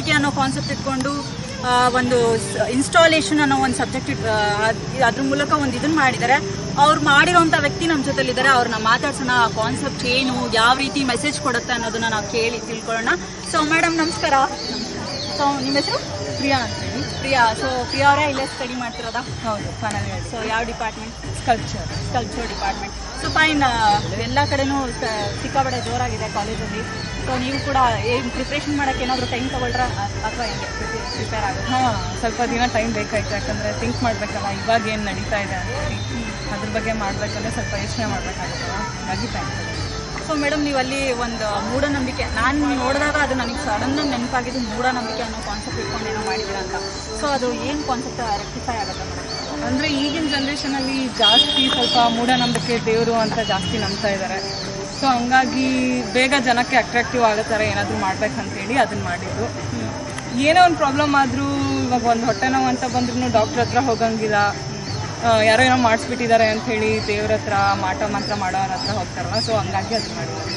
ಮೂಢನಂಬಿಕೆ ಅನ್ನೋ ಕಾನ್ಸೆಪ್ಟ್ ಇಟ್ಕೊಂಡು ಆ, ಒಂದು ಇನ್ಸ್ಟಾಲೇಷನ್ ಅನ್ನೋ ಒಂದು ಸಬ್ಜೆಕ್ಟ್ ಅದ್ರ ಮೂಲಕ ಒಂದು ಇದನ್ನ ಮಾಡಿದ್ದಾರೆ ಅವ್ರು ಮಾಡಿರೋಂಥ ವ್ಯಕ್ತಿ ನಮ್ಮ ಜೊತೆಲಿದ್ದಾರೆ ಅವ್ರನ್ನ ಮಾತಾಡ್ಸೋಣ ಆ ಕಾನ್ಸೆಪ್ಟ್ ಏನು ಯಾವ ರೀತಿ ಮೆಸೇಜ್ ಕೊಡುತ್ತೆ ಅನ್ನೋದನ್ನ ನಾವು ಕೇಳಿ ತಿಳ್ಕೊಳ್ಳೋಣ ಸೊ ಮೇಡಮ್ ನಮಸ್ಕಾರ ಸೊ ನಿಮ್ಮ ಹೆಸರು ಪ್ರಿಯಾ ಅಂತ ಹೇಳಿ ಪ್ರಿಯಾ ಸೊ ಪ್ರಿಯಾ ಅವರೇ ಇಲ್ಲೇ ಸ್ಟಡಿ ಮಾಡ್ತಿರೋದಾ ಹೌದು ಫೈನಲ್ ಇಯರ್ ಸೊ ಯಾವ department sculpture culture department so fine ಎಲ್ಲ ಕಡೆನೂ ಸ- ಸಿಕ್ಕಾಪಟ್ಟೆ ಜೋರಾಗಿದೆ ಕಾಲೇಜಲ್ಲಿ ಸೊ ನೀವು ಕೂಡ ಏನು ಪ್ರಿಪ್ರೇಷನ್ ಮಾಡೋಕ್ಕೆ ಏನಾದರೂ ಟೈಮ್ ತಗೊಳ್ರ ಅಥವಾ ಹೆಂಗೆ ಪ್ರಿಪೇರ್ ಆಗುತ್ತೆ ಹಾಂ ಸ್ವಲ್ಪ ದಿನ ಟೈಮ್ ಬೇಕಾಯ್ತು ಯಾಕಂದರೆ ಥಿಂಕ್ ಮಾಡಬೇಕಲ್ಲ ಇವಾಗ ಏನು ನಡೀತಾ ಇದೆ ಅಂತೇಳಿ ಅದ್ರ ಬಗ್ಗೆ ಮಾಡಬೇಕಂದ್ರೆ ಸ್ವಲ್ಪ ಯೋಚನೆ ಮಾಡಬೇಕಾಗುತ್ತಲ್ಲ ಹಾಗಾಗಿ ಟೈಮ್ ಸೊ ಮೇಡಮ್ ನೀವು ಅಲ್ಲಿ ಒಂದು ಮೂಢನಂಬಿಕೆ ನಾನು ನೋಡಿದಾಗ ಅದು ನನಗೆ ಸಡನ್ ನೆನಪಾಗಿದ್ದು ಮೂಢನಂಬಿಕೆ ಅನ್ನೋ ಕಾನ್ಸೆಪ್ಟ್ ಇಟ್ಕೊಂಡು ಏನೋ ಮಾಡಿದ್ದೀರಾ ಅಂತ ಸೊ ಅದು ಏನು ಕಾನ್ಸೆಪ್ಟ್ ರೆಕ್ಟಿಫೈ ಆಗುತ್ತೆ ಮೇಡಮ್ ಅಂದರೆ ಈಗಿನ ಜನ್ರೇಷನಲ್ಲಿ ಜಾಸ್ತಿ ಸ್ವಲ್ಪ ಮೂಢನಂಬಿಕೆ ದೇವರು ಅಂತ ಜಾಸ್ತಿ ನಂಬ್ತಾ ಇದ್ದಾರೆ ಸೊ ಹಂಗಾಗಿ ಬೇಗ ಜನಕ್ಕೆ ಅಟ್ರಾಕ್ಟಿವ್ ಆಗೋ ಥರ ಏನಾದರೂ ಮಾಡ್ಬೇಕಂತೇಳಿ ಅದನ್ನ ಮಾಡಿದ್ದು ಏನೋ ಒಂದು ಪ್ರಾಬ್ಲಮ್ ಆದರೂ ಇವಾಗ ಒಂದು ಹೊಟ್ಟೆ ನೋವು ಅಂತ ಬಂದ್ರೂ ಡಾಕ್ಟ್ರ್ ಹತ್ರ ಹೋಗಂಗಿಲ್ಲ ಆ, ಯಾರೋ ಏನೋ ಮಾಡಿಸ್ಬಿಟ್ಟಿದ್ದಾರೆ ಅಂಥೇಳಿ ದೇವ್ರ ಹತ್ರ ಮಾಟ ಮಂತ್ರ ಮಾಡೋರ ಹತ್ರ ಹೋಗ್ತಾರಲ್ಲ ಸೊ ಹಂಗಾಗಿ ಅದನ್ನ ಮಾಡಿದ್ದಾರೆ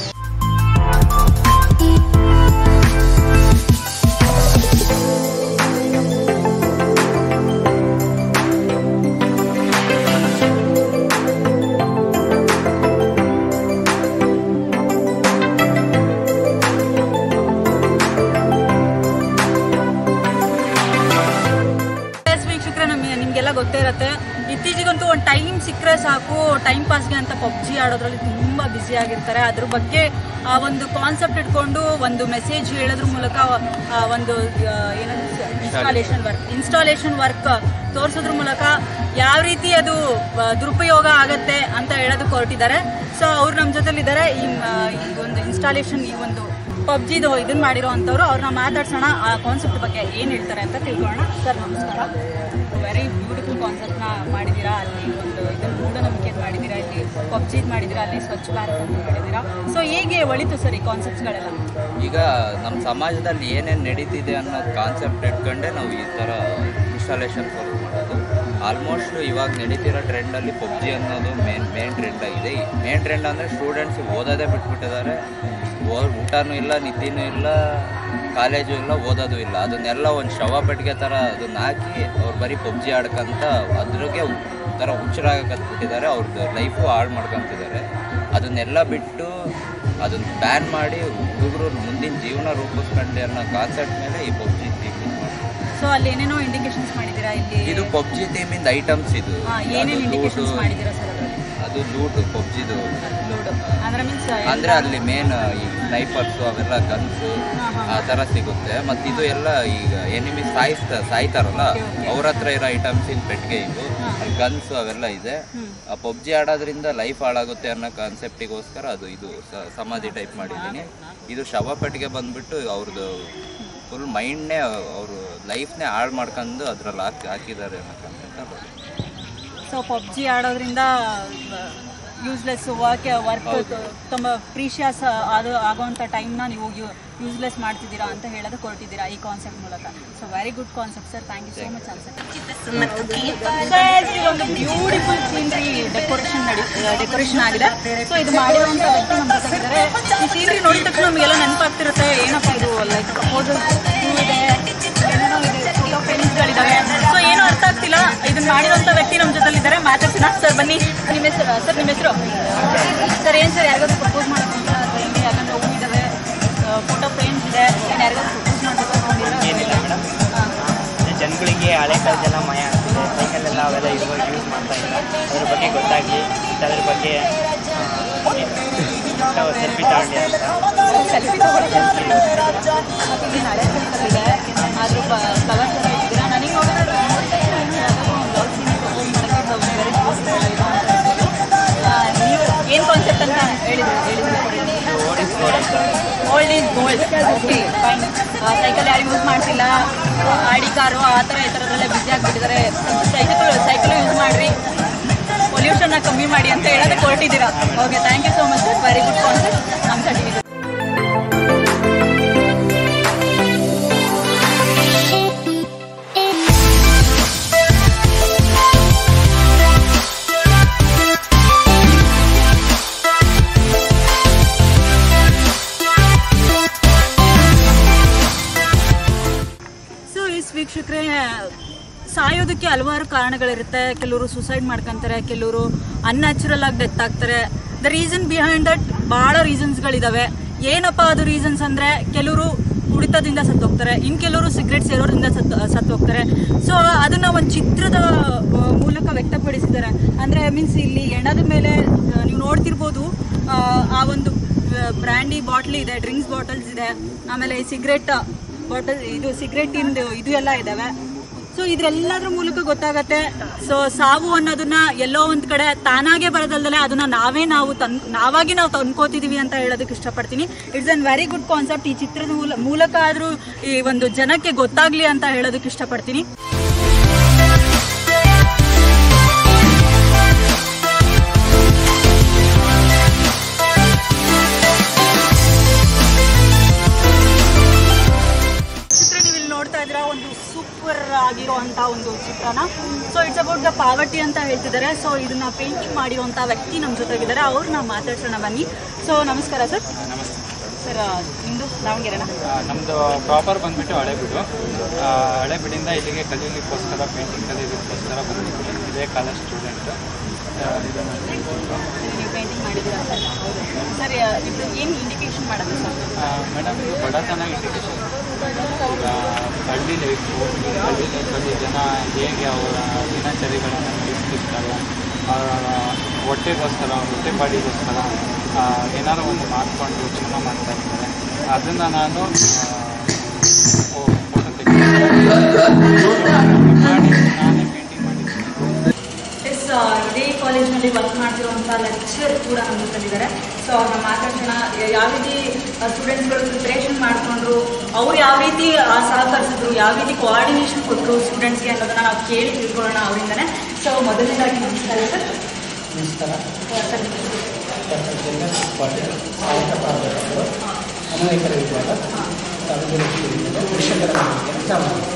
ಎಸ್ ವೀಕ್ಷಕರೇ ನಮಗೆ ನಿಮಗೆಲ್ಲ ಗೊತ್ತೇ ಇರುತ್ತೆ ಇತ್ತೀಚೆಗಂತೂ ಒಂದು ಟೈಮ್ ಸಿಕ್ಕರೆ ಸಾಕು ಟೈಮ್ ಪಾಸ್ಗೆ ಅಂತ ಪಬ್ಜಿ ಆಡೋದ್ರಲ್ಲಿ ತುಂಬ ಬ್ಯುಸಿ ಆಗಿರ್ತಾರೆ ಅದ್ರ ಬಗ್ಗೆ ಆ ಒಂದು ಕಾನ್ಸೆಪ್ಟ್ ಇಟ್ಕೊಂಡು ಒಂದು ಮೆಸೇಜ್ ಹೇಳೋದ್ರ ಮೂಲಕ ಆ ಒಂದು ಇನ್ಸ್ಟಾಲೇಷನ್ ವರ್ಕ್ ಇನ್ಸ್ಟಾಲೇಷನ್ ವರ್ಕ್ ತೋರಿಸೋದ್ರ ಮೂಲಕ ಯಾವ ರೀತಿ ಅದು ಆ, ದುರುಪಯೋಗ ಆಗತ್ತೆ ಅಂತ ಹೇಳೋದಕ್ಕೆ ಹೊರಟಿದ್ದಾರೆ ಸೊ ಅವ್ರು ನಮ್ಮ ಜೊತೆಲಿದ್ದಾರೆ ಈ ಮ- ಈ ಒಂದು ಇನ್ಸ್ಟಾಲೇಷನ್ ಈ ಒಂದು ಪಬ್ಜಿದು ಇದನ್ನ ಮಾಡಿರೋ ಅಂಥವ್ರು ಅವ್ರನ್ನ ಮಾತಾಡ್ಸೋಣ ಆ ಕಾನ್ಸೆಪ್ಟ್ ಬಗ್ಗೆ ಏನು ಹೇಳ್ತಾರೆ ಅಂತ ತಿಳ್ಕೊಳ್ಳೋಣ ಸರ್ ನಮಸ್ಕಾರ ವೆರಿ ಬ್ಯೂಟಿಫುಲ್ ಕಾನ್ಸೆಪ್ಟ್ನ ಮಾಡಿದ್ದೀರಾ ಅಲ್ಲಿ ಒಂದು ಇದನ್ನ ಮೂಢನಂಬಿಕೆ ಮಾಡಿದ್ದೀರಾ ಇಲ್ಲಿ ಪಬ್ಜಿದ್ ಮಾಡಿದ್ದೀರಾ ಅಲ್ಲಿ ಸ್ವಚ್ಛ ಭಾರತ್ ಅಂತ ಮಾಡಿದ್ದೀರಾ ಸೊ ಹೇಗೆ ಒಳಿತು ಸರ್ ಈ ಕಾನ್ಸೆಪ್ಟ್ಸ್ಗಳೆಲ್ಲ ಈಗ ನಮ್ಮ ಸಮಾಜದಲ್ಲಿ ಏನೇನು ನಡೀತಿದೆ ಅನ್ನೋ ಕಾನ್ಸೆಪ್ಟ್ ಇಟ್ಕೊಂಡೆ ನಾವು ಈ ಥರ ಇನ್ಸ್ಟಾಲೇಷನ್ ವರ್ಕ್ ಮಾಡೋದು ಆಲ್ಮೋಸ್ಟ್ ಇವಾಗ ನಡೀತಿರೋ ಟ್ರೆಂಡಲ್ಲಿ ಪಬ್ಜಿ ಅನ್ನೋದು ಮೇನ್ ಮೇನ್ ಟ್ರೆಂಡ್ ಆಗಿದೆ ಮೇನ್ ಟ್ರೆಂಡ್ ಅಂದರೆ ಸ್ಟೂಡೆಂಟ್ಸ್ ಓದೋದೇ ಬಿಟ್ಬಿಟ್ಟಿದ್ದಾರೆ ಓ ಊಟನೂ ಇಲ್ಲ ನಿದ್ದೆನೂ ಇಲ್ಲ ಕಾಲೇಜು ಇಲ್ಲ ಓದೋದು ಇಲ್ಲ ಅದನ್ನೆಲ್ಲ ಒಂದು ಶವ ಪೆಟ್ಟಿಗೆ ಥರ ಅದನ್ನ ಹಾಕಿ ಅವ್ರು ಬರೀ ಪಬ್ಜಿ ಆಡ್ಕೊಂತ ಅದ್ರಿಗೆ ಥರ ಹುಚ್ಚರಾಗಕತ್ಬಿಟ್ಟಿದ್ದಾರೆ ಅವ್ರದ್ದು ಲೈಫು ಹಾಳು ಮಾಡ್ಕೊತಿದ್ದಾರೆ ಅದನ್ನೆಲ್ಲ ಬಿಟ್ಟು ಅದನ್ನ ಬ್ಯಾನ್ ಮಾಡಿ ಹುಡುಗರು ಮುಂದಿನ ಜೀವನ ರೂಪಿಸ್ಕೊಂಡೆ ಅನ್ನೋ ಕಾನ್ಸೆಪ್ಟ್ ಮೇಲೆ ಈ ಪಬ್ಜಿ ಥೀಮ್ ಸೊ ಅಲ್ಲಿ ಏನೇನೋ ಇಂಡಿಕೇಶನ್ಸ್ ಮಾಡಿದ್ದೀರಾ ಇಲ್ಲಿ ಇದು ಪಬ್ಜಿ ಥೀಮಿಂದ ಐಟಮ್ಸ್ ಇದು ಹಾ, ಏನೇನು ಅದು ಇಂಡಿಕೇಶನ್ಸ್ ಲೂಟು ಮಾಡಿದ್ದೀರಾ ಸರ್ ಅದರಲ್ಲಿ ಅದು ಲೂಟು ಪಬ್ಜಿದು ಲೋಡು ಅಂದ್ರೆ ಮೀನ್ಸ್ ಅಂದ್ರೆ ಅಲ್ಲಿ ಮೇನ್ ಈ ಸ್ನೈಪರ್ಸು ಅವೆಲ್ಲ ಗನ್ಸು ಆ ಥರ ಸಿಗುತ್ತೆ ಮತ್ತು ಇದು ಎಲ್ಲ ಈಗ ಎನಿಮಿ ಸಾಯಿಸ್ತ ಸಾಯ್ತಾರಲ್ಲ ಅವ್ರ ಹತ್ರ ಇರೋ ಐಟಮ್ಸ್ ಇನ್ ಪೆಟ್ಟಿಗೆ ಇವು ಅಲ್ಲಿ ಗನ್ಸು ಅವೆಲ್ಲ ಇದೆ ಆ ಪಬ್ಜಿ ಆಡೋದ್ರಿಂದ ಲೈಫ್ ಹಾಳಾಗುತ್ತೆ ಅನ್ನೋ ಕಾನ್ಸೆಪ್ಟಿಗೋಸ್ಕರ ಅದು ಇದು ಸ- ಸಮಾಧಿ ಟೈಪ್ ಮಾಡಿದ್ದೀನಿ ಇದು ಶವ ಪೆಟ್ಟಿಗೆ ಬಂದ್ಬಿಟ್ಟು ಅವ್ರದ್ದು ಫುಲ್ ಮೈಂಡ್ನೇ ಅವರು ಲೈಫ್ನೇ ಹಾಳು ಮಾಡ್ಕೊಂಡು ಅದ್ರಲ್ಲಿ ಹಾಕಿ ಹಾಕಿದ್ದಾರೆ ಅನ್ನೋ ಕಾನ್ಸೆಪ್ಟ್ ಸೊ ಪಬ್ಜಿ ಆಡೋದ್ರಿಂದ ಯೂಸ್ಲೆಸ್ ವರ್ಕ್ ವರ್ಕ್ ತುಂಬ ಪ್ರೀಶಿಯಸ್ ಅದು ಆಗೋವಂಥ ಟೈಮ್ನ ನೀವು ಯೂಸ್ಲೆಸ್ ಮಾಡ್ತಿದ್ದೀರಾ ಅಂತ ಹೇಳೋದಕ್ಕೆ ಹೊರಟಿದ್ದೀರಾ ಈ ಕಾನ್ಸೆಪ್ಟ್ ಮೂಲಕ so very good concept sir thank you so much ಅನ್ಸುತ್ತೆ ಒಂದು ಬ್ಯೂಟಿಫುಲ್ ಸೀನ್ರಿ ಡೆಕೋರೇಷನ್ ನಡಿ ಡೆಕೋರೇಷನ್ ಆಗಿದೆ ಸೊ ಇದು ಮಾಡಿರುವಂಥ ವ್ಯಕ್ತಿ ನಮ್ಮ ಜೊತೆ ಇದ್ದಾರೆ ಈ ಸೀನ್ರಿ ನೋಡಿದ ತಕ್ಷಣ ನಮಗೆಲ್ಲ ನೆನಪಾಗ್ತಿರುತ್ತೆ ಏನಪ್ಪ ಇದು ಲೈಕ್ ಪ್ರಪೋಸಲ್ ಇದೆ ಏನೇನೋ ಇದೆ ಫೋಟೋ ಫ್ರೇಮ್ಸ್ಗಳಿದ್ದಾವೆ ಸೊ ಏನೂ ಅರ್ಥ ಆಗ್ತಿಲ್ಲ ಇದನ್ನ ಮಾಡಿರೋಂಥ ವ್ಯಕ್ತಿ ನಮ್ಮ ಜೊತೆಲಿದ್ದಾರೆ ಮಾತಾಡ್ತೀನಿ ಸರ್ ಬನ್ನಿ ನಿಮ್ಮ ಹೆಸರು ಸರ್ ನಿಮ್ಮ ಹೆಸರು ಸರ್ ಏನು ಸರ್ ಯಾರಿಗಾದ್ರು ಪ್ರಪೋಸ್ ಮಾಡೋಕ್ಕಂತ ಅಥವಾ ಹಿಂಗೆ ಯಾಕಂದ್ರೆ ಹೂ ಇದ್ದಾವೆ ಫೋಟೋ ಫ್ರೇಮ್ಸ್ ಇದೆ ಏನು ಯಾರಿಗಾದ್ರು ಪ್ರಪೋಸ್ ಏನಿಲ್ಲ ಮಾಡಬೇಕು ಮೇಡಮ್ ಜನಗಳಿಗೆ ಹಳೆ ಕಾಲದೆಲ್ಲ ಮಯ ಆಗ್ತಿದೆ ಸೈಕಲೆಲ್ಲ ಅವೆಲ್ಲ ಇವಾಗ ಯೂಸ್ ಮಾಡ್ತಾ ಇಲ್ಲ ಅದ್ರ ಬಗ್ಗೆ ಗೊತ್ತಾಗಲಿ ಅದ್ರ ಬಗ್ಗೆ ಸೆಲ್ಫಿ ತಗೊಳ್ಳಿ ಅಂತ ಸೆಲ್ಫಿ ತಗೊಳ್ಳೋಕೆ ಮತ್ತು ಇಲ್ಲಿ ಹಳೆ ಸೈಕಲ್ ಇದೆ ಆದರೂ ಫ್ಲವರ್ಸ್ ಎಲ್ಲ ಇಟ್ಟಿದ್ದೀರಾ ನನಗೆ ನೋಡಿದ್ರೆ ನೀವು ಏನು ಕಾನ್ಸೆಪ್ಟ್ ಅಂತ ಹೇಳಿದ್ರು ಹೇಳಿದ್ರು old is gold okay fine cycle ಯಾರು ಯೂಸ್ ಮಾಡ್ತಿಲ್ಲ ಆಡಿ ಕಾರು ಆ ಥರ ಈ ಥರದ್ರಲ್ಲೇ ಬ್ಯುಸಿ ಆಗಿಬಿಟ್ಟಿದ್ದಾರೆ ಸೈಕಲ್ ಸೈಕಲ್ ಯೂಸ್ ಮಾಡಿರಿ ಪೊಲ್ಯೂಷನ್ನ ಕಮ್ಮಿ ಮಾಡಿ ಅಂತ ಹೇಳೋದಕ್ಕೆ ಹೊರಟಿದ್ದೀರಾ okay thank you so much sir very good concept ನಮ್ಮ ಸರ್ಟಿಫಿಕೇಟ್ ವೀಕ್ಷಕರೇ ಸಾಯೋದಕ್ಕೆ ಹಲವಾರು ಕಾರಣಗಳಿರುತ್ತೆ ಕೆಲವರು ಸುಸೈಡ್ ಮಾಡ್ಕೊಂತಾರೆ ಕೆಲವರು ಅನ್ಯಾಚುರಲ್ ಆಗಿ ಡೆತ್ ಆಗ್ತಾರೆ ದ ರೀಸನ್ ಬಿಹೈಂಡ್ ದಟ್ ಭಾಳ ರೀಸನ್ಸ್ಗಳಿದಾವೆ ಏನಪ್ಪ ಅದು ರೀಸನ್ಸ್ ಅಂದರೆ ಕೆಲವರು ಕುಡಿತದಿಂದ ಸತ್ತು ಹೋಗ್ತಾರೆ ಇನ್ನು ಕೆಲವರು ಸಿಗರೇಟ್ ಸೇರೋದ್ರಿಂದ ಸತ್ತು ಸತ್ತು ಹೋಗ್ತಾರೆ ಸೊ ಅದನ್ನ ಒಂದು ಚಿತ್ರದ ಆ, ಮೂಲಕ ವ್ಯಕ್ತಪಡಿಸಿದ್ದಾರೆ ಅಂದರೆ ಮೀನ್ಸ್ ಇಲ್ಲಿ ಎಣದ ಮೇಲೆ ಆ, ನೀವು ನೋಡ್ತಿರ್ಬೋದು ಆ, ಆ ಒಂದು ಬ್ರ್ಯಾಂಡಿ ಬಾಟ್ಲಿ ಇದೆ ಡ್ರಿಂಕ್ಸ್ ಬಾಟಲ್ಸ್ ಇದೆ ಆಮೇಲೆ ಸಿಗರೇಟ್ ಬಾಟಲ್ ಇದು ಸಿಗರೇಟ್ ಇಂದು ಇದು ಎಲ್ಲ ಇದಾವೆ ಸೊ ಇದ್ರೆಲ್ಲದ್ರ ಮೂಲಕ ಗೊತ್ತಾಗತ್ತೆ ಸೊ ಸಾವು ಅನ್ನೋದನ್ನ ಎಲ್ಲೋ ಒಂದ್ ಕಡೆ ತಾನಾಗೆ ಬರೋದಲ್ದಲೆ ಅದನ್ನ ನಾವೇ ನಾವು ತನ್ ನಾವಾಗಿ ನಾವು ತಂದ್ಕೋತಿದೀವಿ ಅಂತ ಹೇಳೋದಕ್ಕೆ ಇಷ್ಟಪಡ್ತೀನಿ it's an very good concept ಈ ಚಿತ್ರದ ಮೂಲ ಮೂಲಕ ಆದ್ರೂ ಈ ಒಂದು ಜನಕ್ಕೆ ಗೊತ್ತಾಗ್ಲಿ ಅಂತ ಹೇಳೋದಕ್ಕೆ ಇಷ್ಟಪಡ್ತೀನಿ ಚಿತ್ರ ನೀವು ಇಲ್ಲಿ ನೋಡ್ತಾ ಇದ್ದೀರಾ ಒಂದು ಸೂಪರ್ ಆಗಿರುವಂತ ಒಂದು ಚಿತ್ರನ so it's about the poverty ಅಂತ ಹೇಳ್ತಿದ್ದಾರೆ ಸೊ ಇದನ್ನ ಪೇಂಟಿಂಗ್ ಮಾಡಿರುವಂತ ವ್ಯಕ್ತಿ ನಮ್ಮ ಜೊತೆಗಿದ್ದಾರೆ ಅವ್ರು ನಾವು ಮಾತಾಡ್ಸೋಣ ಬನ್ನಿ ಸೊ ನಮಸ್ಕಾರ ಸರ್ ನಮಸ್ತೆ ಸರ್ ನಿಮ್ದು ದಾವಣಗೆರೆನಾ ನಮ್ಮದು ಪ್ರಾಪರ್ ಬಂದ್ಬಿಟ್ಟು ಹಳೆಬೀಡು ಆ, ಹಳೆಬೀಡಿಂದ ಇಲ್ಲಿಗೆ ಕಲೀಲಿಕ್ಕೋಸ್ಕರ ಪೇಂಟಿಂಗ್ ಕಲೀಲಿಕ್ಕೋಸ್ಕರ ಬಂದಿದ್ವಿ ಇದೇ ಕಾಲೇಜ್ ಸ್ಟೂಡೆಂಟು ನೀವು ಪೇಂಟಿಂಗ್ ಮಾಡಿದ್ದೀರಾ ಸರ್ ಹೌದು ಸರ್ ಇದು ಏನು ಇಂಡಿಕೇಶನ್ ಮಾಡೋದು ಸರ್ ಮೇಡಮ್ ಇದು ಬಡತನ ಇಂಡಿಕೇಶನ್ ಈಗ ಹಳ್ಳಿ ಲೈಫು ಹಳ್ಳಿ ಲೈಫಲ್ಲಿ ಜನ ಹೇಗೆ ಅವರ ದಿನಚರಿಗಳನ್ನು ನಡೆಸ್ತಿರ್ತಾರೆ ಅವರ ಹೊಟ್ಟೆಗೋಸ್ಕರ ಹೊಟ್ಟೆಪಾಡಿಗೋಸ್ಕರ ಆ, ಏನಾದ್ರು ಒಂದು ಮಾಡಿಕೊಂಡು ಜೀವನ ಮಾಡ್ತಾ ಇರ್ತಾರೆ ಅದನ್ನು ನಾನು ಫೋಟೋ ತೆಗೆದು ಮಾಡಿ ನಾನೇ ಪೇಂಟಿಂಗ್ ಮಾಡಿದ್ದೀನಿ ಎಸ್ ಇದೇ ಕಾಲೇಜ್ನಲ್ಲಿ ವರ್ಕ್ ಮಾಡ್ತಿರುವಂಥ ಲೆಕ್ಚರ್ ಕೂಡ ನಮ್ಮ ಜೊತೆಲಿದ್ದಾರೆ ಸೊ ಅವ್ರನ್ನ ಮಾತಾಡ್ಸೋಣ ಯಾವ ರೀತಿ ಸ್ಟೂಡೆಂಟ್ಸ್ಗಳು ಪ್ರಿಪ್ರೇಷನ್ ಮಾಡಿಕೊಂಡ್ರು ಅವ್ರು ಯಾವ ರೀತಿ ಆ, ಸಹಕರಿಸಿದ್ರು ಯಾವ ರೀತಿ ಕೋಆರ್ಡಿನೇಷನ್ ಕೊಟ್ಟರು ಸ್ಟೂಡೆಂಟ್ಸ್ಗೆ ಅನ್ನೋದನ್ನ ನಾವು ಕೇಳಿ ತಿಳ್ಕೊಳ್ಳೋಣ ಅವರಿಂದನೇ ಸೊ ಮೊದಲನೇದಾಗಿ ನಮಸ್ಕಾರ ಸರ್ ನಮಸ್ಕಾರ ಸರ್ ಡಾಕ್ಟರ್ ಜಗನ್ನಾಥ್ ಪಾಟೀಲ್ ಸಹಾಯಕ ಪ್ರಾಧ್ಯಾಪಕರು ಅನ್ವಯಿಕರ ವಿಭಾಗ ದಾವಣಗೆರೆ ಜಿಲ್ಲೆಯಿಂದ ಕೃಷಿಕರ ಮನೆಗೆ ದಾವಣಗೆರೆ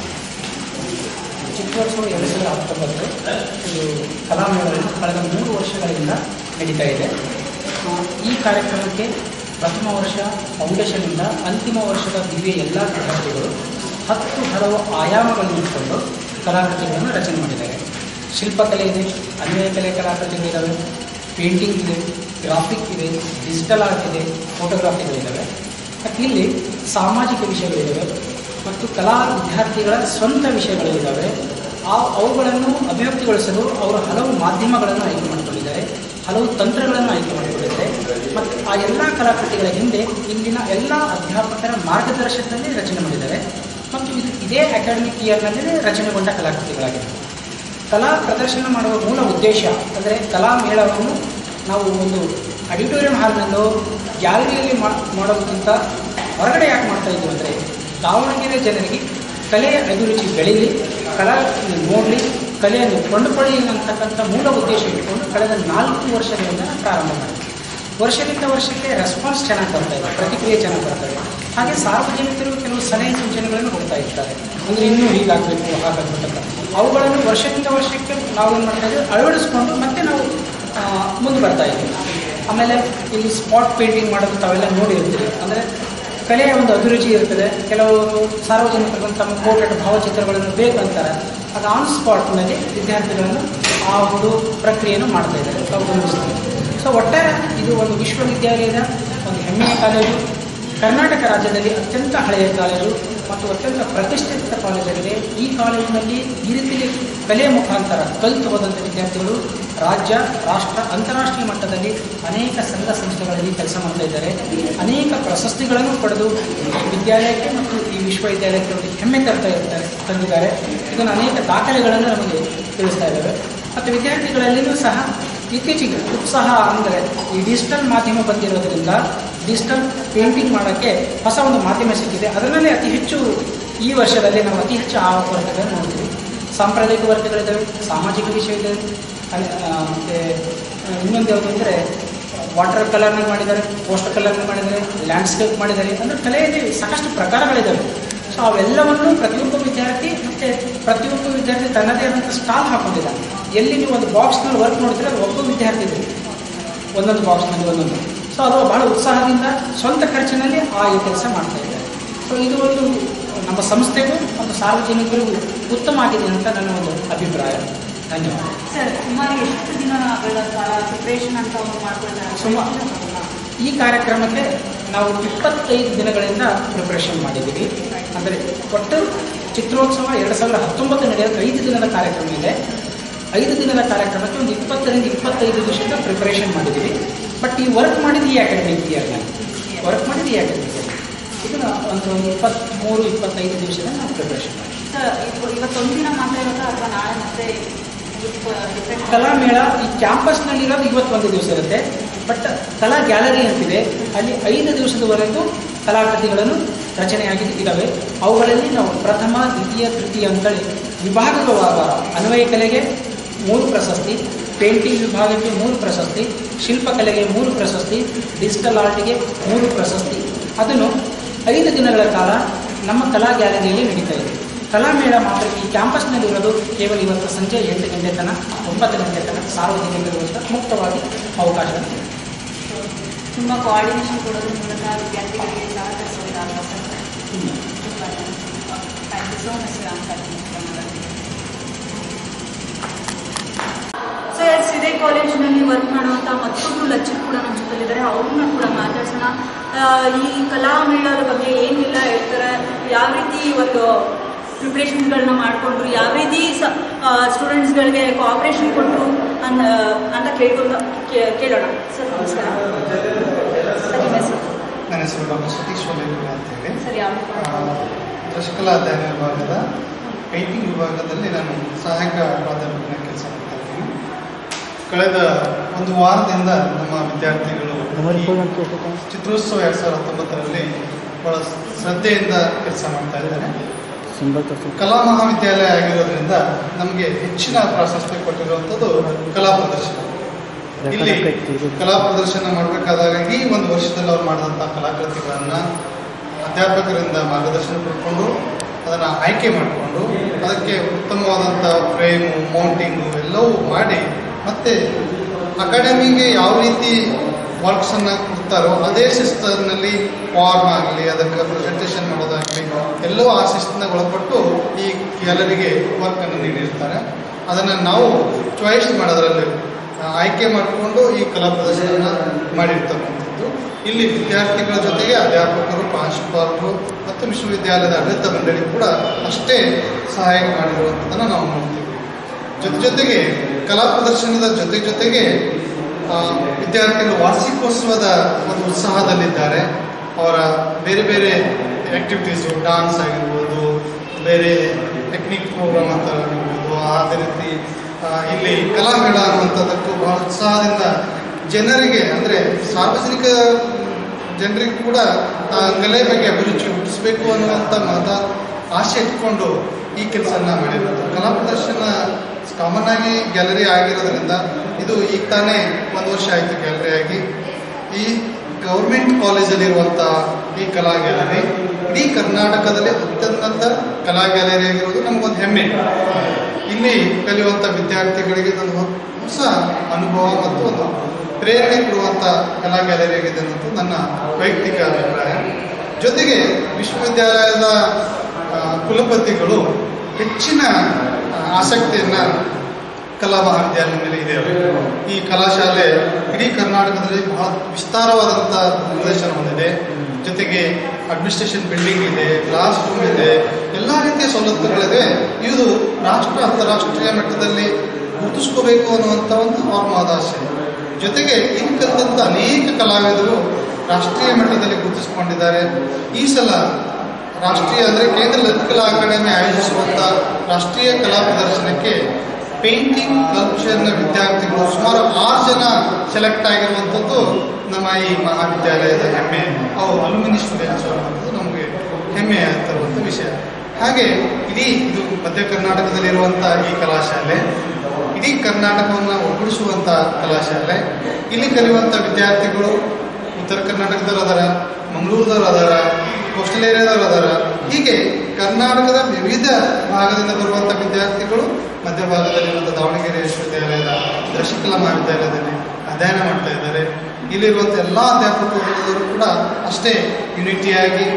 ಚಿತ್ರೋತ್ಸವ ಎರಡು ಸಾವಿರದ ಹತ್ತೊಂಬತ್ತು ಇದು ಕಲಾಮೇಳವನ್ನು ಕಳೆದ ಮೂರು ವರ್ಷಗಳಿಂದ ನಡೀತಾ ಇದೆ ಆ, ಈ ಕಾರ್ಯಕ್ರಮಕ್ಕೆ ಪ್ರಥಮ ವರ್ಷ ಫೌಂಡೇಶನ್ನಿಂದ ಅಂತಿಮ ವರ್ಷದ ದಿವ್ಯ ಎಲ್ಲ ವಿದ್ಯಾರ್ಥಿಗಳು ಹತ್ತು ಹಲವು ಆಯಾಮಗಳನ್ನು ಇಟ್ಕೊಂಡು ಕಲಾಕೃತಿಗಳನ್ನು ರಚನೆ ಮಾಡಿದ್ದಾರೆ ಶಿಲ್ಪಕಲೆ ಇದೆ ಅನ್ವಯ ಕಲೆ ಕಲಾಕೃತಿಗಳಿದ್ದಾವೆ ಪೇಂಟಿಂಗ್ ಇದೆ ಗ್ರಾಫಿಕ್ ಇದೆ ಡಿಜಿಟಲ್ ಆರ್ಟ್ ಇದೆ ಫೋಟೋಗ್ರಾಫಿಗಳಿದ್ದಾವೆ ಮತ್ತು ಇಲ್ಲಿ ಸಾಮಾಜಿಕ ವಿಷಯಗಳಿದ್ದಾವೆ ಮತ್ತು ಕಲಾ ವಿದ್ಯಾರ್ಥಿಗಳ ಸ್ವಂತ ವಿಷಯಗಳು ಇದ್ದಾವೆ ಆ ಅವುಗಳನ್ನು ಅಭಿವ್ಯಕ್ತಿಗೊಳಿಸಲು ಅವರು ಹಲವು ಮಾಧ್ಯಮಗಳನ್ನು ಆಯ್ಕೆ ಮಾಡಿಕೊಂಡಿದ್ದಾರೆ ಹಲವು ತಂತ್ರಗಳನ್ನು ಆಯ್ಕೆ ಮಾಡಿಕೊಂಡಿದ್ದಾರೆ ಮತ್ತು ಆ ಎಲ್ಲ ಕಲಾಕೃತಿಗಳ ಹಿಂದೆ ಇಲ್ಲಿನ ಎಲ್ಲ ಅಧ್ಯಾಪಕರ ಮಾರ್ಗದರ್ಶನದಲ್ಲಿ ರಚನೆ ಮಾಡಿದ್ದಾರೆ ಮತ್ತು ಇದು ಇದೇ ಅಕಾಡೆಮಿಕ್ ಇಯರ್ನಲ್ಲಿ ರಚನೆಗೊಂಡ ಕಲಾಕೃತಿಗಳಾಗಿವೆ ಕಲಾ ಪ್ರದರ್ಶನ ಮಾಡುವ ಮೂಲ ಉದ್ದೇಶ ಅಂದರೆ ಕಲಾ ಮೇಳವನ್ನು ನಾವು ಒಂದು ಆಡಿಟೋರಿಯಂ ಹಾಲ್ನಲ್ಲೋ ಗ್ಯಾಲರಿಯಲ್ಲಿ ಮಾ- ಮಾಡೋದಕ್ಕಿಂತ ಹೊರಗಡೆ ಯಾಕೆ ಮಾಡ್ತಾ ಇದ್ದೀವಿ ಅಂದರೆ ದಾವಣಗೆರೆ ಜನರಿಗೆ ಕಲೆಯ ಅಭಿರುಚಿ ಬೆಳೀಲಿ ಕಲಾ ನೋಡಲಿ ಕಲೆಯನ್ನು ಕೊಂಡುಕೊಳ್ಳಿ ಅಂತಕ್ಕಂಥ ಮೂಲ ಉದ್ದೇಶ ಇಟ್ಕೊಂಡು ಕಳೆದ ನಾಲ್ಕು ವರ್ಷಗಳಿಂದ ಪ್ರಾರಂಭ ಮಾಡಿದ್ವಿ ವರ್ಷದಿಂದ ವರ್ಷಕ್ಕೆ ರೆಸ್ಪಾನ್ಸ್ ಚೆನ್ನಾಗಿ ಬರ್ತಾ ಇದೆ ಪ್ರತಿಕ್ರಿಯೆ ಚೆನ್ನಾಗಿ ಬರ್ತಾ ಇದೆ ಹಾಗೆ ಸಾರ್ವಜನಿಕರು ಕೆಲವು ಸಲಹೆ ಸೂಚನೆಗಳನ್ನು ಕೊಡ್ತಾ ಇರ್ತಾರೆ ಅಂದರೆ ಇನ್ನೂ ಹೀಗಾಗಬೇಕು ಹಾಗಾಗಬೇಕು ಅಂತ ಅವುಗಳನ್ನು ವರ್ಷದಿಂದ ವರ್ಷಕ್ಕೆ ನಾವು ಏನು ಮಾಡ್ತಾ ಇದ್ದೀವಿ ಅಳವಡಿಸ್ಕೊಂಡು ಮತ್ತೆ ನಾವು ಆ, ಮುಂದೆ ಬರ್ತಾ ಇದ್ದೀವಿ ಆಮೇಲೆ ಇಲ್ಲಿ ಸ್ಪಾಟ್ ಪೇಂಟಿಂಗ್ ಮಾಡೋದು ತಾವೆಲ್ಲ ನೋಡಿರ್ತೀರಿ ಅಂದರೆ ಕಲೆಯ ಒಂದು ಅಭಿರುಚಿ ಇರ್ತದೆ ಕೆಲವರು ಸಾರ್ವಜನಿಕರು ತಮ್ಮ ಕೋಟೆಡ್ ಭಾವಚಿತ್ರಗಳನ್ನು ಬೇಕು ಅಂತಾರೆ ಅದು ಆನ್ ಸ್ಪಾಟ್ನಲ್ಲಿ ವಿದ್ಯಾರ್ಥಿಗಳನ್ನು ಆ ಒಂದು ಪ್ರಕ್ರಿಯೆಯನ್ನು ಮಾಡ್ತಾ ಇದ್ದಾರೆ ತಾವು ಗಮನಿಸ್ತೀವಿ ಸೊ ಒಟ್ಟಾರೆ ಇದು ಒಂದು ವಿಶ್ವವಿದ್ಯಾಲಯದ ಒಂದು ಹೆಮ್ಮೆಯ ಕಾಲೇಜು ಕರ್ನಾಟಕ ರಾಜ್ಯದಲ್ಲಿ ಅತ್ಯಂತ ಹಳೆಯ ಕಾಲೇಜು ಮತ್ತು ಅತ್ಯಂತ ಪ್ರತಿಷ್ಠಿತ ಕಾಲೇಜಾಗಿದೆ ಈ ಕಾಲೇಜಿನಲ್ಲಿ ಈ ರೀತಿಯಲ್ಲಿ ಕಲೆಯ ಮುಖಾಂತರ ಕಲಿತು ಹೋದಂಥ ವಿದ್ಯಾರ್ಥಿಗಳು ರಾಜ್ಯ ರಾಷ್ಟ್ರ ಅಂತಾರಾಷ್ಟ್ರೀಯ ಮಟ್ಟದಲ್ಲಿ ಅನೇಕ ಸಂಘ ಸಂಸ್ಥೆಗಳಲ್ಲಿ ಕೆಲಸ ಮಾಡ್ತಾ ಇದ್ದಾರೆ ಅನೇಕ ಪ್ರಶಸ್ತಿಗಳನ್ನು ಪಡೆದು ವಿದ್ಯಾಲಯಕ್ಕೆ ಮತ್ತು ಈ ವಿಶ್ವವಿದ್ಯಾಲಯಕ್ಕೆ ಒಂದು ಹೆಮ್ಮೆ ತರ್ತಾ ಇರ್ತಾರೆ ತಂದಿದ್ದಾರೆ ಇದನ್ನು ಅನೇಕ ದಾಖಲೆಗಳನ್ನು ನಮಗೆ ತಿಳಿಸ್ತಾ ಇದ್ದಾವೆ ಮತ್ತು ವಿದ್ಯಾರ್ಥಿಗಳಲ್ಲಿಯೂ ಸಹ ಇತ್ತೀಚೆಗೆ ಉತ್ಸಾಹ ಅಂದರೆ ಈ ಡಿಜಿಟಲ್ ಮಾಧ್ಯಮ ಬಂದಿರೋದ್ರಿಂದ ಡಿಜಿಟಲ್ ಪೇಂಟಿಂಗ್ ಮಾಡೋಕ್ಕೆ ಹೊಸ ಒಂದು ಮಾಧ್ಯಮ ಸಿಕ್ಕಿದೆ ಅದರಲ್ಲೇ ಅತಿ ಹೆಚ್ಚು ಈ ವರ್ಷದಲ್ಲಿ ನಾವು ಅತಿ ಹೆಚ್ಚು ಆ ವರ್ಗಗಳನ್ನು ನೋಡ್ತೀವಿ ಸಾಂಪ್ರದಾಯಿಕ ವರ್ಗಗಳಿದ್ದಾವೆ ಸಾಮಾಜಿಕ ವಿಷಯ ಇದೆ ಅನೆ- ಆ, ಮತ್ತೆ ಆ, ಇನ್ನೊಂದು ಯಾವುದು ಅಂದರೆ ವಾಟರ್ ಕಲರ್ನ ಮಾಡಿದ್ದಾರೆ ಪೋಸ್ಟರ್ ಕಲರ್ನ ಮಾಡಿದ್ದಾರೆ ಲ್ಯಾಂಡ್ಸ್ಕೇಪ್ ಮಾಡಿದ್ದಾರೆ ಅಂದರೆ ಕಲೆಯಲ್ಲಿ ಸಾಕಷ್ಟು ಪ್ರಕಾರಗಳಿದ್ದಾವೆ ಸೊ ಅವೆಲ್ಲವನ್ನು ಪ್ರತಿಯೊಬ್ಬ ವಿದ್ಯಾರ್ಥಿ ಮತ್ತು ಪ್ರತಿಯೊಬ್ಬ ವಿದ್ಯಾರ್ಥಿ ತನ್ನದೇ ಆದಂಥ ಸ್ಟಾಲ್ ಹಾಕೊಂಡಿದ್ದಾನೆ ಎಲ್ಲಿ ನೀವು ಒಂದು ಬಾಕ್ಸ್ನಲ್ಲಿ ವರ್ಕ್ ನೋಡ್ತೀರ ಅದು ಒಬ್ಬ ವಿದ್ಯಾರ್ಥಿ ಇದೆ ಒಂದೊಂದು ಬಾಕ್ಸ್ನಲ್ಲಿ ಒಂದೊಂದು ಸೊ ಅದು ಬಹಳ ಉತ್ಸಾಹದಿಂದ ಸ್ವಂತ ಖರ್ಚಿನಲ್ಲಿ ಆ ಈ ಕೆಲಸ ಮಾಡ್ತಾ ಇದ್ದಾರೆ ಸೊ ಇದು ಒಂದು ನಮ್ಮ ಸಂಸ್ಥೆಗೂ ಮತ್ತು ಸಾರ್ವಜನಿಕರಿಗೂ ಉತ್ತಮ ಆಗಿದೆ ಅಂತ ನನ್ನ ಒಂದು ಅಭಿಪ್ರಾಯ ಧನ್ಯವಾದ ಸರ್ ಸುಮಾರು ಎಷ್ಟು ದಿನಗಳ ಕಾಲ ಪ್ರಿಪ್ರೇಷನ್ ಅಂತ ಒಂದು ಮಾಡ್ಕೊಳ್ತಾರೆ ಸುಮಾರು. ಈ ಕಾರ್ಯಕ್ರಮಕ್ಕೆ ನಾವು ಇಪ್ಪತ್ತೈದು ದಿನಗಳಿಂದ ಪ್ರಿಪ್ರೇಷನ್ ಮಾಡಿದ್ದೀವಿ ಅಂದರೆ ಒಟ್ಟು ಚಿತ್ರೋತ್ಸವ ಎರಡು ಸಾವಿರದ ಹತ್ತೊಂಬತ್ತು ನಡೆಯೋದು ಐದು ದಿನದ ಕಾರ್ಯಕ್ರಮ ಇದೆ ಐದು ದಿನದ ಕಾರ್ಯಕ್ರಮಕ್ಕೆ ಒಂದು ಇಪ್ಪತ್ತರಿಂದ ಇಪ್ಪತ್ತೈದು ದಿವಸದಿಂದ ಪ್ರಿಪ್ರೇಷನ್ ಮಾಡಿದ್ದೀವಿ ಬಟ್ ಈ ವರ್ಕ್ ಮಾಡಿದ್ದು ಈ ಅಕಾಡೆಮಿಕ್ ಇಯರ್ನಲ್ಲಿ ವರ್ಕ್ ಮಾಡಿದ್ದು ಈ ಅಕಾಡೆಮಿಕ್ ಇಯರ್ ಇದನ್ನು ಒಂದು ಇಪ್ಪತ್ತ್ಮೂರು ಇಪ್ಪತ್ತೈದು ದಿವಸದಿಂದ ನಾವು ಪ್ರಿಪ್ರೇಷನ್ ಮಾಡಿದ್ದೀವಿ ಸರ್ ಇವ- ಇವತ್ತೊಂದಿನ ಮಾತ್ರ ಇರುತ್ತಾ ಅಥವಾ ನಾಳೆ ಮತ್ತೆ ಡಿಫ್ರೆಂಟ್ ಕಲಾಮೇಳ ಈ ಕ್ಯಾಂಪಸ್ನಲ್ಲಿರೋದು ಇವತ್ತು ಒಂದು ದಿವಸ ಇರುತ್ತೆ ಬಟ್ ಕಲಾ ಗ್ಯಾಲರಿ ಅಂತಿದೆ ಅಲ್ಲಿ ಐದು ದಿವಸದವರೆಗೂ ಕಲಾಕೃತಿಗಳನ್ನು ರಚನೆಯಾಗಿ ಇದ್ದಾವೆ ಅವುಗಳಲ್ಲಿ ನಾವು ಪ್ರಥಮ ದ್ವಿತೀಯ ತೃತೀಯ ಅಂತೇಳಿ ವಿಭಾಗವಾದ ಅನ್ವಯ ಕಲೆಗೆ ಮೂರು ಪ್ರಶಸ್ತಿ ಪೇಂಟಿಂಗ್ ವಿಭಾಗಕ್ಕೆ ಮೂರು ಪ್ರಶಸ್ತಿ ಶಿಲ್ಪಕಲೆಗೆ ಮೂರು ಪ್ರಶಸ್ತಿ ಡಿಜಿಟಲ್ ಆರ್ಟಿಗೆ ಮೂರು ಪ್ರಶಸ್ತಿ ಅದನ್ನು ಐದು ದಿನಗಳ ಕಾಲ ನಮ್ಮ ಕಲಾ ಗ್ಯಾಲರಿಯಲ್ಲಿ ನಡೀತಾ ಇದೆ ಕಲಾಮೇಳ ಮಾತ್ರ ಈ ಕ್ಯಾಂಪಸ್ನಲ್ಲಿರೋದು ಕೇವಲ ಇವತ್ತು ಸಂಜೆ ಎಂಟು ಗಂಟೆ ತನಕ ಒಂಬತ್ತು ಗಂಟೆ ತನಕ ಸಾರ್ವಜನಿಕರು ಅಂತ ಮುಕ್ತವಾಗಿ ಅವಕಾಶ ಇದೆ ತುಂಬ ಕೋಆರ್ಡಿನೇಷನ್ ಕೊಡೋದ್ರ ಮೂಲಕ ವಿದ್ಯಾರ್ಥಿಗಳಿಗೆ ಸಹಕರಿಸೋದಾಗಲ್ಲ sir thank you so much Ram sir ಸಿದೆ ಕಾಲೇಜಿನಲ್ಲಿ ವರ್ಕ್ ಮಾಡುವಂಥ ಮತ್ತೊಬ್ಬರು ಲಚ್ಚರ್ ಕೂಡ ನಮ್ಮ ಜೊತೆಲಿದ್ದಾರೆ ಅವ್ರನ್ನ ಕೂಡ ಮಾತಾಡ್ಸೋಣ ಆ, ಈ ಕಲಾಮೇಳದ ಬಗ್ಗೆ ಏನೆಲ್ಲ ಹೇಳ್ತಾರೆ ಯಾವ ರೀತಿ ಒಂದು ಪ್ರಿಪ್ರೇಷನ್ಗಳನ್ನ ಮಾಡಿಕೊಂಡ್ರು ಯಾವ ರೀತಿ ಸ್ಟೂಡೆಂಟ್ಸ್ಗಳಿಗೆ ಕೋಆಪ್ರೇಷನ್ ಕೊಟ್ಟರು ಅನ್ನ ಅಂತ ಕೇಳ್ಕೊಂಡು ಕೇ- ಕೇಳೋಣ ಸರ್ ನಮಸ್ಕಾರ ಸರ್ ನಿಮ್ಮ ಹೆಸರು ನನ್ನ ಹೆಸರು ಡಾಕ್ಟರ್ ಸತೀಶ್ ಒಲೆಗೂಡ ಅಂತೇಳಿ ಸರ್ ಯಾವ ಆ, ದಶಕಲಾ ಅಧ್ಯಯನ ವಿಭಾಗದ ಪೇಂಟಿಂಗ್ ವಿಭಾಗದಲ್ಲಿ ನಾನು ಸಹಾಯಕ ಪ್ರಾಧ್ಯಾಪಕನ ಕೆಲಸ ಮಾಡ್ತಾ ಇದ್ದೀನಿ ಕಳೆದ ಒಂದು ವಾರದಿಂದ ನಮ್ಮ ವಿದ್ಯಾರ್ಥಿಗಳು ಈ ಚಿತ್ರೋತ್ಸವ ಎರಡು ಸಾವಿರದ ಹತ್ತೊಂಬತ್ತರಲ್ಲಿ ಬಹಳ ಶ್ರದ್ಧೆಯಿಂದ ಕೆಲಸ ಮಾಡ್ತಾ ಇದ್ದಾರೆ ಕಲಾ ಮಹಾವಿದ್ಯಾಲಯ ಆಗಿರೋದ್ರಿಂದ ನಮಗೆ ಹೆಚ್ಚಿನ ಪ್ರಾಶಸ್ತ್ಯ ಕೊಟ್ಟಿರುವಂಥದ್ದು ಕಲಾ ಪ್ರದರ್ಶನ ಇಲ್ಲಿ ಕಲಾ ಪ್ರದರ್ಶನ ಮಾಡಬೇಕಾದಾಗ ಈ ಒಂದು ವರ್ಷದಲ್ಲಿ ಅವ್ರು ಮಾಡಿದಂಥ ಕಲಾಕೃತಿಗಳನ್ನು ಅಧ್ಯಾಪಕರಿಂದ ಮಾರ್ಗದರ್ಶನ ಪಡ್ಕೊಂಡು ಅದನ್ನು ಆಯ್ಕೆ ಮಾಡಿಕೊಂಡು ಅದಕ್ಕೆ ಉತ್ತಮವಾದಂಥ ಫ್ರೇಮು ಮೌಂಟಿಂಗು ಎಲ್ಲವೂ ಮಾಡಿ ಮತ್ತೆ ಅಕಾಡೆಮಿಗೆ ಯಾವ ರೀತಿ ವರ್ಕ್ಸನ್ನು ಕೊಡ್ತಾರೋ ಅದೇ ಶಿಸ್ತಿನಲ್ಲಿ ಫಾರ್ಮ್ ಆಗಲಿ ಅದಕ್ಕೆ ಪ್ರೆಸೆಂಟೇಷನ್ ಮಾಡೋದಾಗಲಿ ಎಲ್ಲವೂ ಆ ಶಿಸ್ತಿನ ಒಳಪಟ್ಟು ಈ ಗ್ಯಾಲರಿಗೆ ವರ್ಕನ್ನು ನೀಡಿರ್ತಾರೆ ಅದನ್ನು ನಾವು ಚಾಯ್ಸ್ ಮಾಡೋದ್ರಲ್ಲಿ ಆ, ಆಯ್ಕೆ ಮಾಡಿಕೊಂಡು ಈ ಕಲಾ ಪ್ರದರ್ಶನ ಮಾಡಿರ್ತಕ್ಕಂಥದ್ದು ಇಲ್ಲಿ ವಿದ್ಯಾರ್ಥಿಗಳ ಜೊತೆಗೆ ಅಧ್ಯಾಪಕರು ಪ್ರಾಂಶುಪಾಲರು ಮತ್ತು ವಿಶ್ವವಿದ್ಯಾಲಯದ ಆಡಳಿತ ಮಂಡಳಿ ಕೂಡ ಅಷ್ಟೇ ಸಹಾಯ ಮಾಡಿರುವಂಥದ್ದನ್ನು ನಾವು ನೋಡ್ತೀವಿ ಜೊತೆ ಜೊತೆಗೆ ಕಲಾ ಪ್ರದರ್ಶನದ ಜೊತೆ ಜೊತೆಗೆ ಆ, ವಿದ್ಯಾರ್ಥಿಗಳು ವಾರ್ಷಿಕೋತ್ಸವದ ಒಂದು ಉತ್ಸಾಹದಲ್ಲಿದ್ದಾರೆ ಅವರ ಬೇರೆ ಬೇರೆ ಆ್ಯಕ್ಟಿವಿಟೀಸು ಡಾನ್ಸ್ ಆಗಿರ್ಬೋದು ಬೇರೆ ಟೆಕ್ನಿಕ್ ಪ್ರೋಗ್ರಾಮ್ ಅಂತ ಆಗಿರ್ಬೋದು ಅದೇ ರೀತಿ ಆ, ಇಲ್ಲಿ ಕಲಾಮೇಳ ಅನ್ನುವಂಥದ್ದಕ್ಕೂ ಬಹಳ ಉತ್ಸಾಹದಿಂದ ಜನರಿಗೆ ಅಂದರೆ ಸಾರ್ವಜನಿಕ ಜನರಿಗೆ ಕೂಡ ಆ ಕಲೆ ಬಗ್ಗೆ ಅಭಿರುಚಿ ಹುಟ್ಟಿಸ್ಬೇಕು ಅನ್ನುವಂಥ ಮಾತ ಆಸೆ ಇಟ್ಕೊಂಡು ಈ ಕೆಲಸನ ಮಾಡಿರೋದು ಕಲಾ ಪ್ರದರ್ಶನ ಕಾಮನ್ ಆಗಿ ಗ್ಯಾಲರಿ ಆಗಿರೋದ್ರಿಂದ ಇದು ಈಗ ತಾನೇ ಒಂದು ವರ್ಷ ಆಯಿತು ಗ್ಯಾಲರಿ ಆಗಿ ಈ ಗೌರ್ಮೆಂಟ್ ಕಾಲೇಜಲ್ಲಿರುವಂಥ ಈ ಕಲಾ ಗ್ಯಾಲರಿ ಇಡೀ ಕರ್ನಾಟಕದಲ್ಲಿ ಅತ್ಯುನ್ನತ ಕಲಾ ಗ್ಯಾಲರಿ ಆಗಿರೋದು ನಮಗೊಂದು ಹೆಮ್ಮೆ ಇಲ್ಲಿ ಕಲಿಯುವಂಥ ವಿದ್ಯಾರ್ಥಿಗಳಿಗೆ ಇದೊಂದು ಹೊಸ ಅನುಭವ ಮತ್ತು ಒಂದು ಪ್ರೇರಣೆ ಕೊಡುವಂಥ ಕಲಾ ಗ್ಯಾಲರಿ ಆಗಿದೆ ಅನ್ನೋದು ನನ್ನ ವೈಯಕ್ತಿಕ ಅಭಿಪ್ರಾಯ ಜೊತೆಗೆ ವಿಶ್ವವಿದ್ಯಾಲಯದ ಆ, ಕುಲಪತಿಗಳು ಹೆಚ್ಚಿನ ಆ, ಆಸಕ್ತಿಯನ್ನ ಕಲಾ ಮಹಾವಿದ್ಯಾಲಯ ಮೇಲೆ ಇದೆ ಈ ಕಲಾಶಾಲೆ ಇಡೀ ಕರ್ನಾಟಕದಲ್ಲಿ ಬಹಳ ವಿಸ್ತಾರವಾದಂಥ ಪ್ರದೇಶನ ಹೊಂದಿದೆ ಜೊತೆಗೆ ಅಡ್ಮಿನಿಸ್ಟ್ರೇಷನ್ ಬಿಲ್ಡಿಂಗ್ ಇದೆ ಕ್ಲಾಸ್ ರೂಮ್ ಇದೆ ಎಲ್ಲ ರೀತಿಯ ಸವಲತ್ತುಗಳಿದೆ ಇದು ರಾಷ್ಟ್ರ ಅಂತಾರಾಷ್ಟ್ರೀಯ ಮಟ್ಟದಲ್ಲಿ ಗುರುತಿಸ್ಕೋಬೇಕು ಅನ್ನುವಂಥ ಒಂದು ಅವ್ರ ಆಸೆ ಜೊತೆಗೆ ಇಲ್ಲಿ ಕಲಿತಂಥ ಅನೇಕ ಕಲಾವಿದರು ರಾಷ್ಟ್ರೀಯ ಮಟ್ಟದಲ್ಲಿ ಗುರುತಿಸಿಕೊಂಡಿದ್ದಾರೆ ಈ ಸಲ ರಾಷ್ಟ್ರೀಯ ಅಂದರೆ ಕೇಂದ್ರ ಲಲಿತಕಲಾ ಅಕಾಡೆಮಿ ಆಯೋಜಿಸುವಂಥ ರಾಷ್ಟ್ರೀಯ ಕಲಾ ಪ್ರದರ್ಶನಕ್ಕೆ ಪೇಂಟಿಂಗ್ ಕಲ್ಚರ್ನ ವಿದ್ಯಾರ್ಥಿಗಳು ಸುಮಾರು ಆರು ಜನ ಸೆಲೆಕ್ಟ್ ಆಗಿರುವಂಥದ್ದು ನಮ್ಮ ಈ ಮಹಾವಿದ್ಯಾಲಯದ ಹೆಮ್ಮೆ ಅವು ಅಲ್ಯುಮಿನಿ ಸ್ಟೂಡೆಂಟ್ಸ್ ಅನ್ನೋದು ನಮಗೆ ಹೆಮ್ಮೆ ಆಗ್ತಿರುವಂಥ ವಿಷಯ ಹಾಗೆ ಇಡೀ ಇದು ಮಧ್ಯ ಕರ್ನಾಟಕದಲ್ಲಿರುವಂಥ ಈ ಕಲಾಶಾಲೆ ಇಡೀ ಕರ್ನಾಟಕವನ್ನು ಒಗ್ಗೂಡಿಸುವಂಥ ಕಲಾಶಾಲೆ ಇಲ್ಲಿ ಕಲಿಯುವಂಥ ವಿದ್ಯಾರ್ಥಿಗಳು ಉತ್ತರ ಕರ್ನಾಟಕದವ್ರು ಅದಾರ ಮಂಗಳೂರದವ್ರು ಅದಾರ ಕೋಸ್ಟಲ್ ಏರಿಯಾದವ್ರು ಅದಾರ ಹೀಗೆ ಕರ್ನಾಟಕದ ವಿವಿಧ ಭಾಗದಿಂದ ಬರುವಂಥ ವಿದ್ಯಾರ್ಥಿಗಳು ಮಧ್ಯಭಾಗದಲ್ಲಿರುವಂಥ ದಾವಣಗೆರೆ ವಿಶ್ವವಿದ್ಯಾಲಯದ ದಶಕಲಾ ಮಹಾವಿದ್ಯಾಲಯದಲ್ಲಿ ಅಧ್ಯಯನ ಮಾಡ್ತಾ ಇದ್ದಾರೆ ಇಲ್ಲಿರುವಂಥ ಎಲ್ಲ ಅಧ್ಯಾಪಕರು ಕೂಡ ಅಷ್ಟೇ ಯುನಿಟಿಯಾಗಿ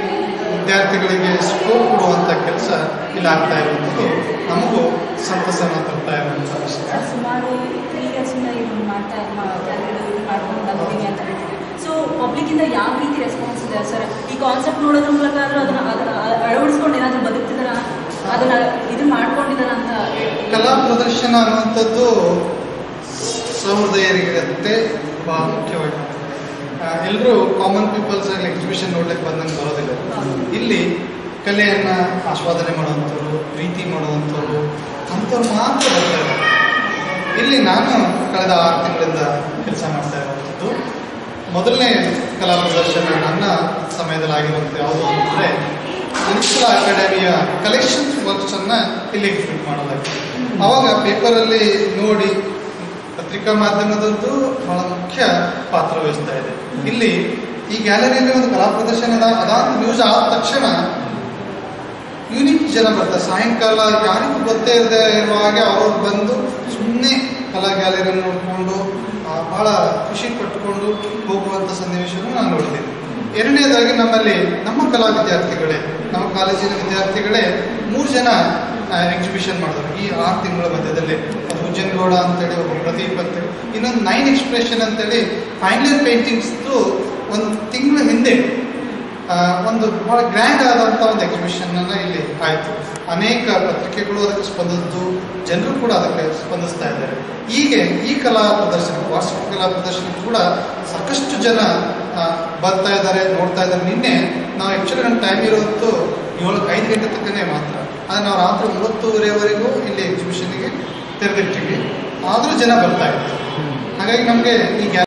ವಿದ್ಯಾರ್ಥಿಗಳಿಗೆ ಸ್ಕೋಪ್ ಕೊಡುವಂಥ ಕೆಲಸ ಇಲ್ಲಿ ಆಗ್ತಾ ಇರುವಂಥದ್ದು ನಮಗೂ ಸಂತಸನ ತರ್ತಾ ಇರುವಂಥ ವಿಷಯ ಸುಮಾರು ತ್ರೀ ಇಯರ್ಸಿಂದ ಇದು ಮಾಡ್ತಾ ಗ್ಯಾಲರಿ ಮಾಡ್ಕೊಂಡು ಬಂದಿದ್ದೀನಿ ಅಂತ ಹೇಳ್ತೀವಿ ಸೊ ಪಬ್ಲಿಕ್ಕಿಂದ ಯಾವ ರೀತಿ ರೆಸ್ಪಾನ್ಸ್ ಇದೆ ಸರ್ ಈ ಕಾನ್ಸೆಪ್ಟ್ ನೋಡೋದ್ರ ಮೂಲಕ ಆದರೂ ಅದನ್ನ ಅದನ್ನ ಅಳವಡಿಸ್ಕೊಂಡು ಏನಾದರೂ ಬದುಕ್ತಿದಾರ ಅದನ್ನ ಇದು ಮಾಡ್ಕೊಂಡಿದಾರ ಅಂತ ಹೇಳ್ತೀವಿ ಕಲಾ ಪ್ರದರ್ಶನ ಅನ್ನುವಂಥದ್ದು ಸಹೃದಯರಿಗಿರುತ್ತೆ ಬಹಳ ಮುಖ್ಯವಾಗಿ ಎಲ್ಲರೂ ಕಾಮನ್ ಪೀಪಲ್ಸ್ ಆಗಿ ಎಕ್ಸಿಬಿಷನ್ ನೋಡ್ಲಿಕ್ಕೆ ಬಂದಂಗೆ ಬರೋದಿಲ್ಲ ಇಲ್ಲಿ ಕಲೆಯನ್ನು ಆಸ್ವಾದನೆ ಮಾಡುವಂಥವ್ರು ಪ್ರೀತಿ ಮಾಡುವಂಥವ್ರು ಅಂಥವ್ರು ಮಾತ್ರ ಬರ್ತಾ ಇದ್ದಾರೆ ಇಲ್ಲಿ ನಾನು ಕಳೆದ ಆರು ತಿಂಗಳಿಂದ ಕೆಲಸ ಮಾಡ್ತಾ ಇರುವಂಥದ್ದು ಮೊದಲನೇ ಕಲಾ ಪ್ರದರ್ಶನ ನನ್ನ ಸಮಯದಲ್ಲಿ ಆಗಿರುವಂಥ ಯಾವುದು ಅಂದರೆ ಅನುಕೂಲ ಅಕಾಡೆಮಿಯ ಕಲೆಕ್ಷನ್ಸ್ ವರ್ಕ್ಸ್ ಅನ್ನ ಇಲ್ಲಿ ಎಕ್ಸಿಬಿಟ್ ಮಾಡೋದಾಗಿದೆ ಅವಾಗ ಪೇಪರಲ್ಲಿ ನೋಡಿ ಪತ್ರಿಕಾ ಮಾಧ್ಯಮದದ್ದು ಬಹಳ ಮುಖ್ಯ ಪಾತ್ರ ವಹಿಸ್ತಾ ಇದೆ ಇಲ್ಲಿ ಈ ಗ್ಯಾಲರಿಯಲ್ಲಿ ಒಂದು ಕಲಾ ಪ್ರದರ್ಶನ ಅದ ಅದಾದ ನ್ಯೂಸ್ ಆದ ತಕ್ಷಣ ಯೂನಿಕ್ ಜನ ಬರ್ತಾರೆ ಸಾಯಂಕಾಲ ಯಾರಿಗೂ ಗೊತ್ತೇ ಇರದೆ ಇರುವ ಹಾಗೆ ಅವರು ಬಂದು ಸುಮ್ಮನೆ ಕಲಾ ಗ್ಯಾಲರಿಯನ್ನು ನೋಡಿಕೊಂಡು ಬಹಳ ಖುಷಿ ಪಟ್ಟುಕೊಂಡು ಹೋಗುವಂಥ ಸನ್ನಿವೇಶವನ್ನು ನಾನು ನೋಡಿದ್ದೀನಿ ಎರಡನೇದಾಗಿ ನಮ್ಮಲ್ಲಿ ನಮ್ಮ ಕಲಾ ವಿದ್ಯಾರ್ಥಿಗಳೇ ನಮ್ಮ ಕಾಲೇಜಿನ ವಿದ್ಯಾರ್ಥಿಗಳೇ ಮೂರು ಜನ ಎಕ್ಸಿಬಿಷನ್ ಮಾಡಿದ್ರು ಈ ಆರು ತಿಂಗಳ ಮಧ್ಯದಲ್ಲಿ ಅದು ಉಜ್ಜನಗೌಡ ಅಂತೇಳಿ ಒಬ್ಬ ಪ್ರದೀಪ್ ಅಂತೇಳಿ ಇನ್ನೊಂದು ನೈನ್ ಎಕ್ಸ್ಪ್ರೆಷನ್ ಅಂತೇಳಿ ಫೈನಲ್ ಪೇಂಟಿಂಗ್ಸ್ದು ಒಂದು ತಿಂಗಳ ಹಿಂದೆ ಆ, ಒಂದು ಬಹಳ ಗ್ರ್ಯಾಂಡ್ ಆದಂಥ ಒಂದು ಎಕ್ಸಿಬಿಷನ್ ಅನ್ನ ಇಲ್ಲಿ ಆಯಿತು ಅನೇಕ ಪತ್ರಿಕೆಗಳು ಅದಕ್ಕೆ ಸ್ಪಂದಿಸಿದ್ದು ಜನರು ಕೂಡ ಅದಕ್ಕೆ ಸ್ಪಂದಿಸ್ತಾ ಇದ್ದಾರೆ ಹೀಗೆ ಈ ಕಲಾ ಪ್ರದರ್ಶನ ವಾರ್ಷಿಕ ಕಲಾ ಪ್ರದರ್ಶನ ಕೂಡ ಸಾಕಷ್ಟು ಜನ ಆ, ಬರ್ತಾ ಇದ್ದಾರೆ ನೋಡ್ತಾ ಇದ್ದಾರೆ ನಿನ್ನೆ ನಾವು ಆ್ಯಕ್ಚುಲಿ ನಮ್ಮ ಟೈಮ್ ಇರೋದು ಏಳು ಐದು ಗಂಟೆ ತಕ್ಕನೇ ಮಾತ್ರ ಆದರೆ ನಾವು ರಾತ್ರಿ ಒಂಬತ್ತುವರೆವರೆಗೂ ಇಲ್ಲಿ ಎಕ್ಸಿಬಿಷನ್ಗೆ ತೆರೆದಿರ್ತೀವಿ ಆದರೂ ಜನ ಬರ್ತಾ ಇದ್ದಾರೆ ಹಾಗಾಗಿ ನಮಗೆ ಈ